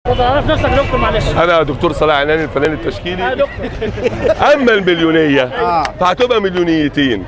تعرف نفسك يا دكتور معلش انا دكتور صلاح عناني الفنان يا التشكيلي دكتور اما المليونيه فهتبقى مليونيتين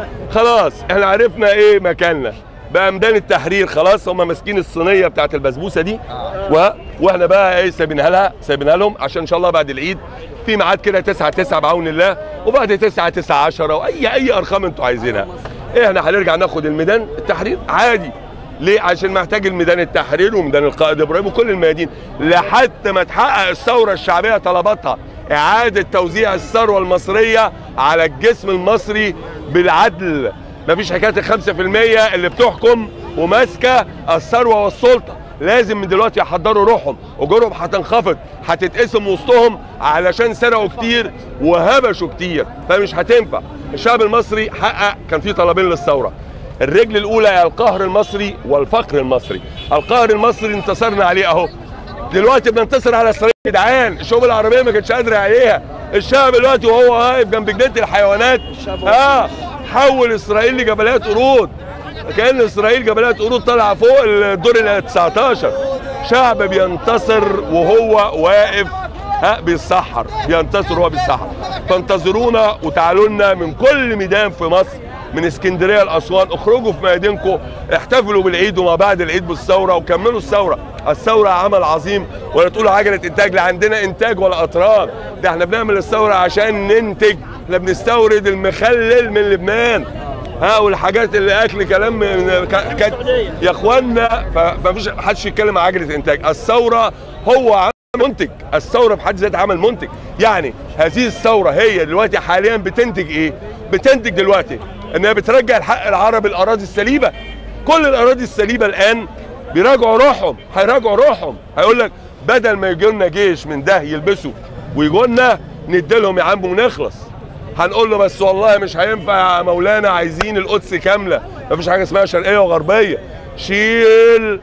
خلاص احنا عرفنا ايه مكاننا بقى ميدان التحرير خلاص هم ماسكين الصينيه بتاعت البسبوسه دي و... واحنا بقى ايه سايبينها لها سايبينها لهم عشان ان شاء الله بعد العيد في ميعاد كده 9 9 بعون الله وبعد 9 9 10 واي اي ارقام انتوا عايزينها احنا هنرجع ناخد الميدان التحرير عادي ليه؟ عشان محتاج الميدان التحرير وميدان القائد ابراهيم وكل الميادين لحد ما تحقق الثوره الشعبيه طلباتها اعاده توزيع الثروه المصريه على الجسم المصري بالعدل مفيش حكايه ال 5% اللي بتحكم وماسكه الثروه والسلطه لازم من دلوقتي يحضروا روحهم اجورهم هتنخفض هتتقسم وسطهم علشان سرقوا كتير وهبشوا كتير فمش هتنفع الشعب المصري حقق كان في طلبين للثوره الرجل الاولى هي القهر المصري والفقر المصري القهر المصري انتصرنا عليه اهو دلوقتي بننتصر على اسرائيل يا جدعان الشعوب العربيه ما كانتش قادره عليها الشعب دلوقتي وهو واقف جنب جنينه الحيوانات اه حول اسرائيل لجبلات قرود كان اسرائيل جبلات قرود طالعه فوق الدور ال 19 شعب بينتصر وهو واقف ها بيتسحر بينتصر وهو بيتسحر فانتظرونا وتعالوا لنا من كل ميدان في مصر من اسكندريه لاسوان اخرجوا في ميادينكم احتفلوا بالعيد وما بعد العيد بالثوره وكملوا الثوره الثوره عمل عظيم ولا تقولوا عجله انتاج لا عندنا انتاج ولا اطران ده احنا بنعمل الثوره عشان ننتج احنا بنستورد المخلل من لبنان ها والحاجات اللي اكل كلام من ك- ك- يا اخوانا فمفيش حدش يتكلم عن عجله انتاج الثوره هو عمل منتج الثوره في حد ذاتها عمل منتج يعني هذه الثوره هي دلوقتي حاليا بتنتج ايه بتنتج دلوقتي انها بترجع الحق العربي الاراضي السليبه كل الاراضي السليبه الان بيراجعوا روحهم هيراجعوا روحهم هيقول لك بدل ما يجي لنا جيش من ده يلبسوا ويجوا لنا نديلهم يا عم ونخلص هنقول له بس والله مش هينفع يا مولانا عايزين القدس كامله مفيش حاجه اسمها شرقيه وغربيه شيل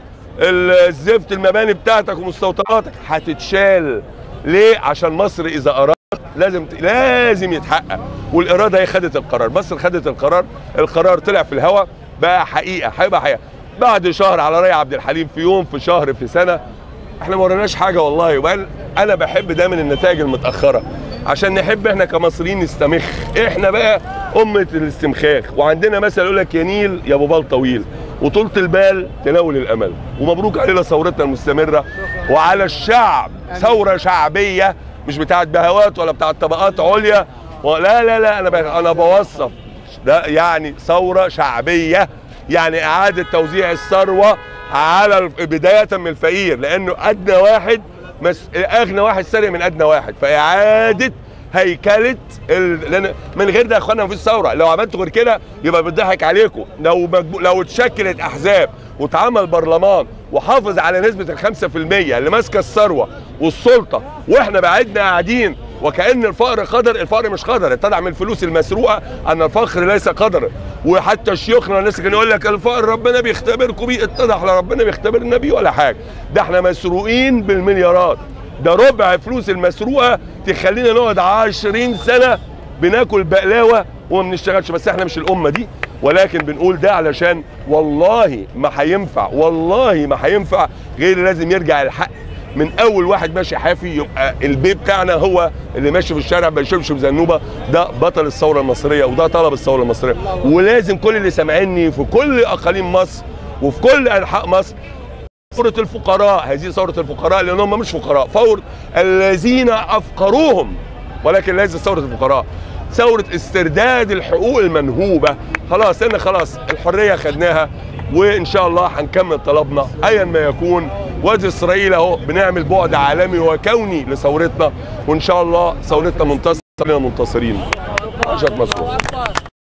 الزفت المباني بتاعتك ومستوطناتك هتتشال ليه عشان مصر اذا اراد لازم لازم يتحقق والاراده هي خدت القرار مصر خدت القرار القرار طلع في الهواء بقى حقيقه هيبقى حقيقه بعد شهر على راي عبد الحليم في يوم في شهر في سنه احنا ما وريناش حاجه والله وبقى انا بحب دايما النتائج المتاخره عشان نحب احنا كمصريين نستمخ احنا بقى امه الاستمخاخ وعندنا مثل يقول لك يا نيل يا ابو بال طويل وطولة البال تناول الامل ومبروك علينا ثورتنا المستمره وعلى الشعب ثوره شعبيه مش بتاعت بهوات ولا بتاعت طبقات عليا لا لا لا انا ب- انا بوصف ده يعني ثوره شعبيه يعني اعاده توزيع الثروه على الف- بدايه من الفقير لانه ادنى واحد مس... اغنى واحد سرق من ادنى واحد فاعاده هيكله ال... لان من غير ده يا اخوانا مفيش ثوره لو عملتوا غير كده يبقى بتضحك عليكم لو مجبو... لو اتشكلت احزاب واتعمل برلمان وحافظ على نسبه ال 5% اللي ماسكه الثروه والسلطه واحنا بعدنا قاعدين وكأن الفقر قدر الفقر مش قدر اتضح من الفلوس المسروقه ان الفقر ليس قدر وحتى شيوخنا الناس كانوا يقول لك الفقر ربنا بيختبركم بيه اتضح لا ربنا بيختبرنا بيه ولا حاجه ده احنا مسروقين بالمليارات ده ربع فلوس المسروقه تخلينا نقعد 20 سنه بناكل بقلاوه وما بنشتغلش بس احنا مش الامه دي ولكن بنقول ده علشان والله ما هينفع والله ما هينفع غير لازم يرجع الحق من اول واحد ماشي حافي يبقى البي بتاعنا هو اللي ماشي في الشارع بيشربش بزنوبه ده بطل الثوره المصريه وده طلب الثوره المصريه ولازم كل اللي سامعيني في كل اقاليم مصر وفي كل انحاء مصر ثورة الفقراء هذه ثورة الفقراء لأن هم مش فقراء فور الذين أفقروهم ولكن ليس ثورة الفقراء ثورة استرداد الحقوق المنهوبة خلاص احنا خلاص الحرية خدناها وإن شاء الله هنكمل طلبنا أيا ما يكون وادي إسرائيل أهو بنعمل بعد عالمي وكوني لثورتنا وإن شاء الله ثورتنا منتصرة منتصرين عشان مصر